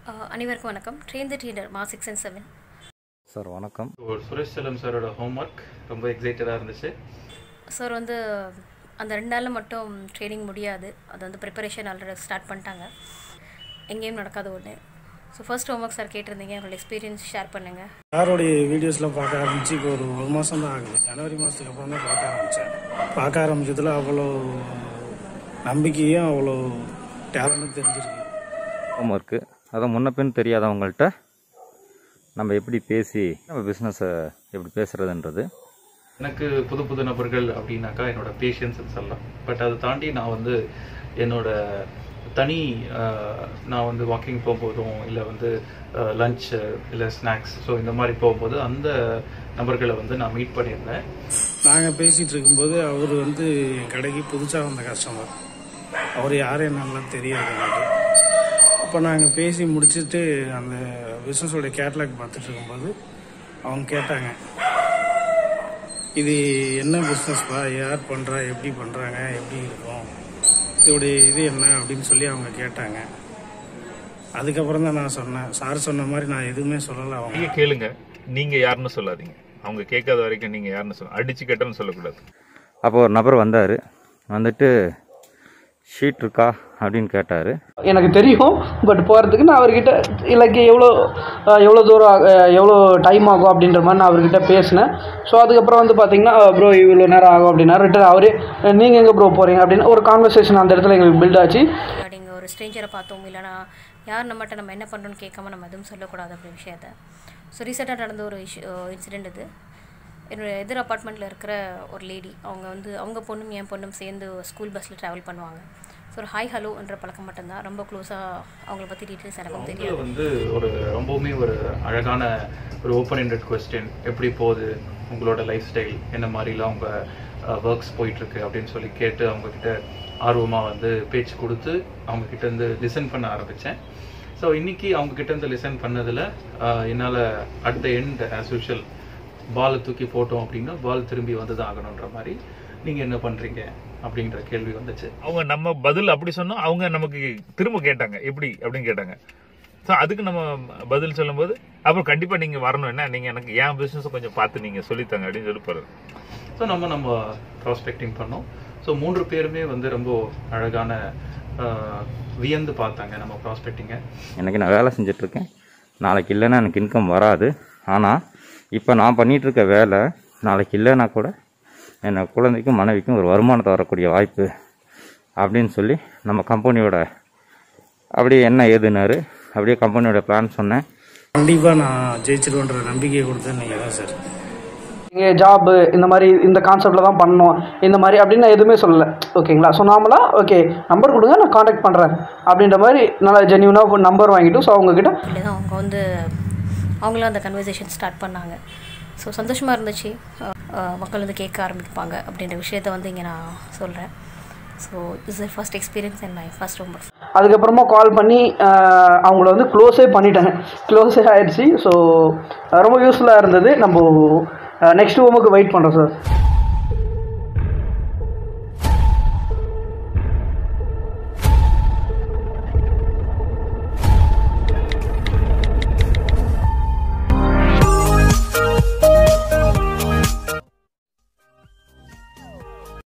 அஹ் அனைவருக்கும் வணக்கம் ட்ரெயின் த ட்ரீடர் மா சிக்ஸ் அண்ட் செவன் சார் வணக்கம் ஒரு சுரேஷ் செல்லம் சாரோட ஹோம்ஒர்க் ரொம்ப எக்ஸைட்டடாக இருந்துச்சு சார் வந்து அந்த ரெண்டு நாளில் மட்டும் ட்ரைனிங் முடியாது அது வந்து ப்ரிப்பரேஷன் ஆல்ரெடி ஸ்டார்ட் பண்ணிட்டாங்க எங்கேயும் நடக்காத ஒன்று ஸோ ஃபர்ஸ்ட் ஹோம்ஒர்க் சார் கேட்டிருந்தீங்க உங்களோட எக்ஸ்பீரியன்ஸ் ஷேர் பண்ணுங்கள் சாரோடைய வீடியோஸ்லாம் பார்க்க ஆரம்பிச்சு இப்போ ஒரு ஒரு மாதம் தான் ஆகுது ஜனவரி மாதத்துக்கு அப்புறம் தான் பார்க்க ஆரம்பித்தேன் பார்க்க ஆரம்பிச்சதுல அவ்வளோ நம்பிக்கையும் அவ்வளோ டேலண்ட்டும் தெரிஞ்சிருக்கு ஹோம் ஒர்க்கு அதை முன்ன பின் தெரியாதவங்கள்ட்ட நம்ம எப்படி பேசி நம்ம பிஸ்னஸை எப்படி பேசுகிறதுன்றது எனக்கு புது புது நபர்கள் அப்படின்னாக்கா என்னோட பேஷன்ஸ் சொல்லலாம் பட் அதை தாண்டி நான் வந்து என்னோட தனி அஹ், நான் வந்து வாக்கிங் போகும்போதும் இல்லை வந்து லஞ்ச் இல்லை ஸ்நாக்ஸ் ஸோ இந்த மாதிரி போகும்போது அந்த நபர்களை வந்து நான் மீட் பண்ணியிருந்தேன் நாங்கள் பேசிகிட்டு இருக்கும்போது அவர் வந்து என் கடைக்கு புதுசாக வந்த கஸ்டமர் அவர் யார் என்னெல்லாம் தெரியாது எனக்கு அப்போ நாங்கள் பேசி முடிச்சுட்டு அந்த பிஸ்னஸோட கேட்லாக் பார்த்துட்டு இருக்கும்போது அவங்க கேட்டாங்க இது என்ன பிஸ்னஸ்ப்பா யார் பண்ணுறா எப்படி பண்ணுறாங்க எப்படி இருக்கும் இதோடைய இது என்ன அப்படின்னு சொல்லி அவங்க கேட்டாங்க அதுக்கப்புறம் தான் நான் சொன்னேன் சார் சொன்ன மாதிரி நான் எதுவுமே சொல்லலை அவங்க நீங்க கேளுங்க நீங்க யாருன்னு சொல்லாதீங்க அவங்க கேட்காத வரைக்கும் நீங்க யாருன்னு சொல்ல அடிச்சு கேட்டேன்னு சொல்லக்கூடாது அப்போ ஒரு நபர் வந்தார் வந்துட்டு ஷீட் இருக்கா அப்படின்னு கேட்டார் எனக்கு தெரியும் பட் போகிறதுக்கு நான் அவர்கிட்ட லைக் எவ்வளோ அஹ், எவ்வளோ தூரம் ஆகு- அஹ், எவ்வளோ டைம் ஆகும் அப்படின்ற மாதிரி நான் அவர்கிட்ட பேசினேன் ஸோ அதுக்கப்புறம் வந்து பார்த்தீங்கன்னா ப்ரோ இவ்வளோ நேரம் ஆகும் அப்படின்னா ரிட்டன் அவரே நீங்கள் எங்கே ப்ரோ போகிறீங்க அப்படின்னு ஒரு கான்வர்சேஷன் அந்த இடத்துல எங்களுக்கு பில்ட் ஆச்சு அப்படிங்க ஒரு ஸ்ட்ரேஞ்சரை பார்த்தோம் இல்லைனா யார் நம்மகிட்ட நம்ம என்ன பண்ணுறோன்னு கேட்காம நம்ம எதுவும் சொல்லக்கூடாது அப்படி விஷயத்த ஸோ ரீசெண்டாக நடந்த ஒரு இஷ்யூ இன்சிடெண்ட் இது என்னோட எதிர் அப்பார்ட்மெண்ட்டில் இருக்கிற ஒரு லேடி அவங்க வந்து அவங்க பொண்ணும் என் பொண்ணும் சேர்ந்து ஸ்கூல் பஸ்ஸில் ட்ராவல் பண்ணுவாங்க ஸோ ஒரு ஹாய் ஹலோ என்ற பழக்கம் மட்டும்தான் ரொம்ப க்ளோஸாக அவங்கள பற்றி டீட்டெயில்ஸ் எனக்கும் அவங்க தெரியாது வந்து ஒரு ரொம்பவுமே ஒரு அழகான ஒரு ஓப்பன் எண்டட் கொஸ்டின் எப்படி போகுது உங்களோட லைஃப் ஸ்டைல் என்ன மாதிரிலாம் உங்கள் ஒர்க்ஸ் போயிட்டுருக்கு அப்படின்னு சொல்லி கேட்டு அவங்கக்கிட்ட ஆர்வமாக வந்து பேச்சு கொடுத்து அவங்கக்கிட்ட இருந்து லிசன் பண்ண ஆரம்பித்தேன் ஸோ இன்னைக்கு அவங்கக்கிட்ட இருந்து லிசன் பண்ணதில் என்னால் at the end as usual பாலை தூக்கி போட்டோம் அப்படின்னா பால் திரும்பி வந்து தான் ஆகணுன்ற மாதிரி நீங்கள் என்ன பண்ணுறீங்க அப்படின்ற கேள்வி வந்துச்சு அவங்க நம்ம பதில் அப்படி சொன்னோம் அவங்க நமக்கு திரும்ப கேட்டாங்க எப்படி அப்படின்னு கேட்டாங்க ஸோ அதுக்கு நம்ம பதில் சொல்லும்போது அப்புறம் கண்டிப்பா நீங்க வரணும் என்ன நீங்க எனக்கு என் பிசினஸ் கொஞ்சம் பார்த்து நீங்க சொல்லித்தாங்க அப்படின்னு சொல்லி போறது ஸோ நம்ம நம்ம ப்ராஸ்பெக்டிங் பண்ணோம் ஸோ மூன்று பேருமே வந்து ரொம்ப அழகான ஆஹ், வியந்து பார்த்தாங்க நம்ம ப்ராஸ்பெக்டிங்கை எனக்கு நான் வேலை செஞ்சிட்ருக்கேன் நாளைக்கு இல்லைன்னா எனக்கு இன்கம் வராது ஆனால் இப்போ நான் பண்ணிட்டு இருக்க வேலை நாளைக்கு இல்லைன்னா கூட என் குழந்தைக்கும் மனைவிக்கும் ஒரு வருமானத்தை வரக்கூடிய வாய்ப்பு அப்படின்னு சொல்லி நம்ம கம்பெனியோட அப்படியே என்ன ஏதுனாரு அப்படியே கம்பெனியோட பிளான் சொன்னேன் கண்டிப்பாக நான் ஜெயிச்சிடுவேன்ற நம்பிக்கையை கொடுத்தது நீங்கள் தான் சார் இங்கே ஜாப்பு இந்த மாதிரி இந்த கான்செப்டில் தான் பண்ணணும் இந்த மாதிரி அப்படின்னு நான் எதுவுமே சொல்லலை ஓகேங்களா ஸோ நார்மலாக ஓகே நம்பர் கொடுங்க நான் காண்டாக்ட் பண்ணுறேன் அப்படின்ற மாதிரி நல்லா ஜென்யூனாக நம்பர் வாங்கிட்டு ஸோ அவங்கக்கிட்ட இல்லை தான் அவங்க வந்து அவங்களும் அந்த கன்வர்சேஷன் ஸ்டார்ட் பண்ணாங்க ஸோ சந்தோஷமாக இருந்துச்சு அஹ் அஹ் மக்கள் வந்து கேட்க ஆரம்பிப்பாங்க அப்படின்ற விஷயத்த வந்து இங்கே நான் சொல்கிறேன் so is first experience and my first ரொம்ப அதுக்கப்புறமா கால் பண்ணி ஆஹ், அவங்கள வந்து க்ளோஸே பண்ணிட்டேன் க்ளோஸே ஆயிடுச்சு ஸோ ரொம்ப யூஸ்ஃபுல்லாக இருந்தது நம்ம நெக்ஸ்ட் ஹோமுக்கு வெயிட் பண்ணுறோம் சார்